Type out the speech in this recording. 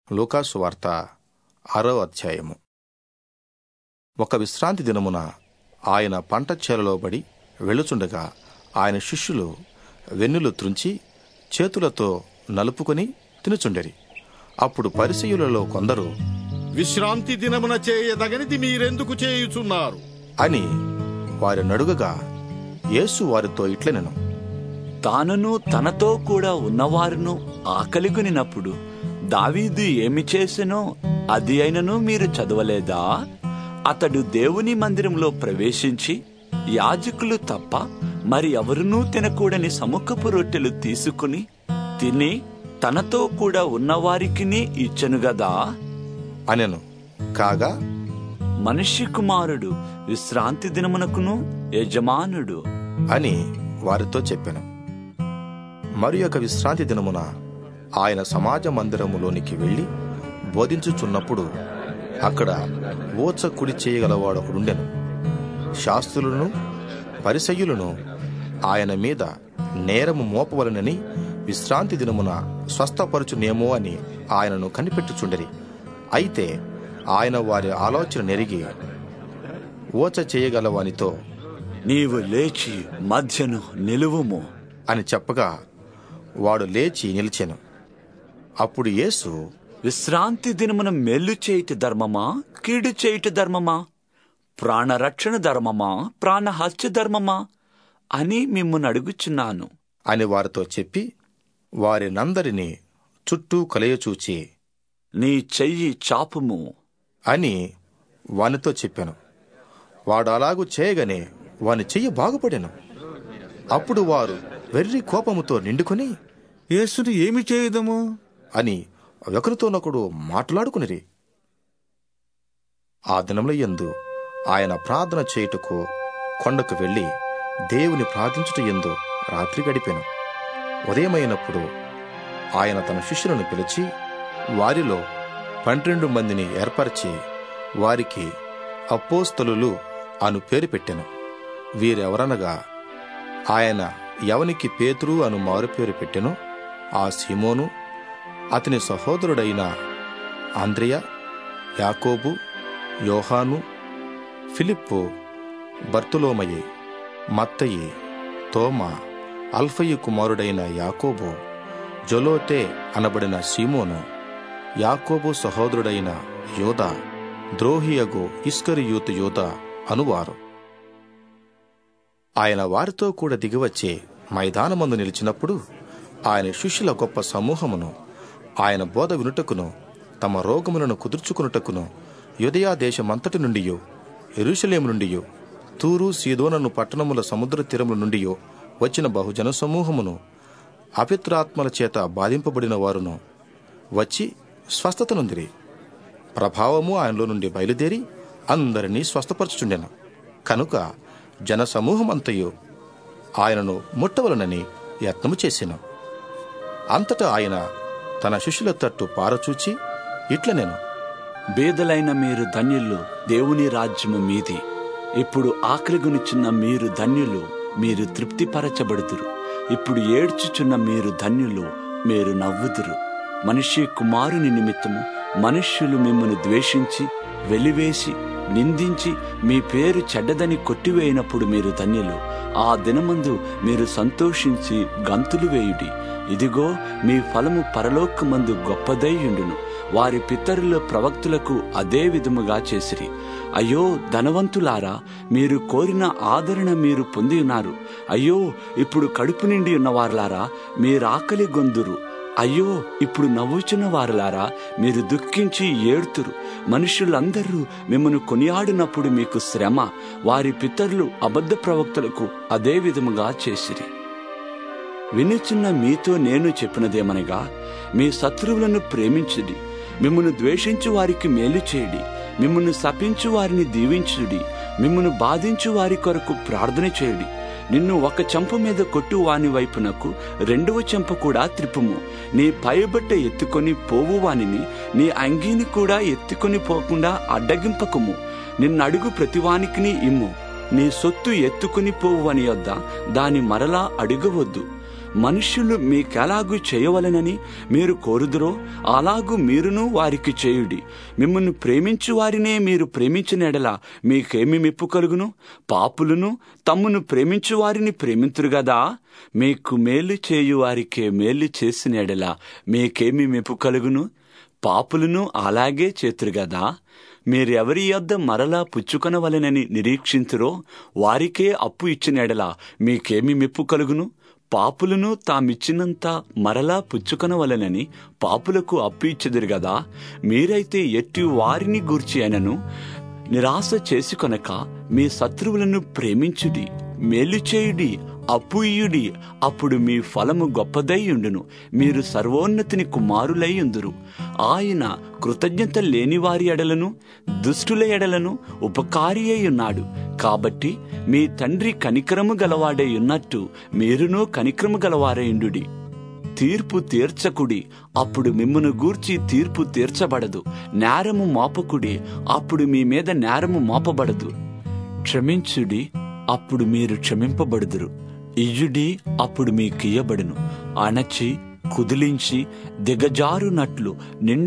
లూకాసు వార్త ఆరో అధ్యాయము ఒక విశ్రాంతి దినమున ఆయన పంట చేలలో బడి వెళ్ళుచుండగా ఆయన శిష్యులు వెన్నులు త్రుంచి చేతులతో నలుపుకొని తినుచుండెరి అప్పుడు పరిసయులలో కొందరు విశ్రాంతి దినమున చేయదగనిది మీరెందుకు చేయుచున్నారు అని వారి నడుగగా యేసు వారితో ఇట్లనెను తానును తనతో కూడా ఉన్నవారును ఆకలిగొనినప్పుడు దావీదు ఏమి చేసెనో అది అయినను మీరు చదవలేదా అతడు దేవుని మందిరంలో ప్రవేశించి యాజకులు తప్ప మరి ఎవరునూ తినకూడని సముఖపు రొట్టెలు తీసుకుని తిని తనతో కూడా ఉన్నవారికిని ఇచ్చెను గదా అనెను కాగా మనిషి కుమారుడు విశ్రాంతి దినమునకును యజమానుడు అని వారితో చెప్పాను మరి ఒక విశ్రాంతి దినమున ఆయన సమాజ మందిరములోనికి వెళ్ళి బోధించుచున్నప్పుడు అక్కడ ఓచ కుడి చేయగలవాడొకడుండెను శాస్త్రులను పరిసయ్యులను ఆయన మీద నేరము మోపవలనని విశ్రాంతి దినమున స్వస్థపరచునేమో అని ఆయనను కనిపెట్టుచుండరి అయితే ఆయన వారి ఆలోచన నెరిగి ఓచ చేయగలవానితో నీవు లేచి మధ్యను నిలువుము అని చెప్పగా వాడు లేచి నిలిచెను అప్పుడు యేసు విశ్రాంతి దినమున మెల్లు చేయుట ధర్మమా కీడు చేయుట ధర్మమా ప్రాణరక్షణ ధర్మమా ప్రాణహత్య ధర్మమా అని మిమ్మల్ని అడుగుచున్నాను అని వారితో చెప్పి వారినందరినీ చుట్టూ కలయచూచి నీ చెయ్యి చాపుము అని వానితో చెప్పాను వాడు అలాగు చేయగానే వాని చెయ్యి బాగుపడెను అప్పుడు వారు వెర్రి కోపముతో నిండుకొని యేసుని ఏమి చేయుదము అని ఒకరితోనొకడు మాట్లాడుకునిరి ఆ దినముల యందు ఆయన ప్రార్థన చేయుటకు కొండకు వెళ్ళి దేవుని ప్రార్థించుట యందు రాత్రి గడిపెను ఉదయమైనప్పుడు ఆయన తన శిష్యులను పిలిచి వారిలో పన్నెండు మందిని ఏర్పరిచి వారికి అపోస్తలులు అను పేరు పెట్టెను వీరెవరనగా ఆయన ఎవనికి పేతురు అను మారు పేరు పెట్టెను ఆ సీమోను అతని సహోదరుడైన ఆంద్రియ యాకోబు యోహాను ఫిలిప్పు బర్తులోమయి మత్తయి తోమా అల్ఫయి కుమారుడైన యాకోబు జొలోతే అనబడిన సీమోను యాకోబు సహోదరుడైన యోధ ద్రోహియగు ఇస్కరియూతు యోధ అనువారు ఆయన వారితో కూడా దిగివచ్చే మైదానమందు నిలిచినప్పుడు ఆయన శిష్యుల గొప్ప సమూహమును ఆయన బోధ వినుటకును తమ రోగములను కుదుర్చుకునుటకును యుదయా దేశమంతటి నుండి ఎరుషలేము నుండి తూరు సీదోనను పట్టణముల సముద్ర తీరముల నుండి వచ్చిన బహుజన సమూహమును అపిత్రాత్మల చేత బాధింపబడిన వారును వచ్చి స్వస్థత నొందిరి ప్రభావము ఆయనలో నుండి బయలుదేరి అందరినీ స్వస్థపరచుచుండెను కనుక జన సమూహమంతయు ఆయనను ముట్టవలనని యత్నము చేసెను అంతటా ఆయన తన శిష్యుల తట్టు పారచూచి ఇట్ల నేను బీదలైన మీరు ధన్యులు దేవుని రాజ్యము మీది ఇప్పుడు ఆకలిగొనిచున్న మీరు ధన్యులు మీరు తృప్తిపరచబడుదురు ఇప్పుడు ఏడ్చుచున్న మీరు ధన్యులు మీరు నవ్వుదురు మనిషి కుమారుని నిమిత్తము మనుష్యులు మిమ్మల్ని ద్వేషించి వెలివేసి నిందించి మీ పేరు చెడ్డదని కొట్టివేయినప్పుడు మీరు ధన్యులు ఆ దినమందు మీరు సంతోషించి గంతులు వేయుడి ఇదిగో మీ ఫలము పరలోకమందు గొప్పదైయుండును వారి పితరుల ప్రవక్తులకు అదే విధముగా చేసిరి అయ్యో ధనవంతులారా మీరు కోరిన ఆదరణ మీరు పొంది ఉన్నారు అయ్యో ఇప్పుడు కడుపు నిండి ఉన్నవారులారా మీరాకలి గొందురు అయ్యో ఇప్పుడు నవ్వుచున్న వారులారా మీరు దుఃఖించి ఏడుతురు మనుషులందరూ మిమ్మను కొనియాడినప్పుడు మీకు శ్రమ వారి పితరులు అబద్ధ ప్రవక్తలకు అదే విధముగా చేసిరి వినుచున్న మీతో నేను చెప్పినదేమనగా మీ శత్రువులను ప్రేమించుడి మిమ్మను ద్వేషించు వారికి మేలు చేయుడి మిమ్మను శపించు వారిని దీవించుడి మిమ్మను బాధించు వారి కొరకు ప్రార్థన చేయుడి నిన్ను ఒక చెంప మీద కొట్టు వాని వైపునకు రెండవ చెంప కూడా త్రిప్పుము నీ పైబట్ట ఎత్తుకొని పోవు వానిని నీ అంగీని కూడా ఎత్తుకొని పోకుండా అడ్డగింపకము నిన్నడుగు ప్రతివానికిని ఇమ్ము నీ సొత్తు ఎత్తుకుని పోవు అని యొద్ద దాని మరలా అడుగవద్దు మనుష్యులు మీకెలాగూ చేయవలెనని మీరు కోరుదురో అలాగూ మీరును వారికి చేయుడి మిమ్మల్ని ప్రేమించు వారినే మీరు ప్రేమించిన ఎడల మీకేమి మెప్పు కలుగును పాపులను తమ్మును ప్రేమించు వారిని ప్రేమింతురు గదా మీకు మేలు చేయు వారికే మేలు చేసిన ఎడల మీకేమి మెప్పు కలుగును పాపులను అలాగే చేతురు గదా మీరెవరి యొద్ద మరలా పుచ్చుకొనవలెనని నిరీక్షింతురో వారికే అప్పు ఇచ్చిన ఎడల మీకేమి మెప్పు కలుగును పాపులను తామిచ్చినంత మరలా పుచ్చుకొనవలెనని పాపులకు అప్పు ఇచ్చెదురు గదా మీరైతే ఎట్టి వారిని గూర్చి అయినను నిరాశ చేసుకొనక మీ శత్రువులను ప్రేమించుడి మేలు చేయుడి అప్పు ఇయ్యుడి అప్పుడు మీ ఫలము గొప్పదై ఉండును మీరు సర్వోన్నతిని కుమారులై ఉందురు ఆయన కృతజ్ఞత లేని వారి ఎడలను దుష్టుల ఎడలను ఉపకారి అయి ఉన్నాడు కాబట్టి మీ తండ్రి కనికరము గలవాడై ఉన్నట్టు మీరును కనికరము గలవారైండుడి తీర్పు తీర్చకుడి అప్పుడు మిమ్మును గూర్చి తీర్పు తీర్చబడదు నేరము మోపకుడి అప్పుడు మీ మీద నేరము మోపబడదు క్షమించుడి అప్పుడు మీరు క్షమింపబడుదురు ఇయ్యుడి అప్పుడు మీకియ్యబడును అణచి కుదిలించి దిగజారునట్లు నిండు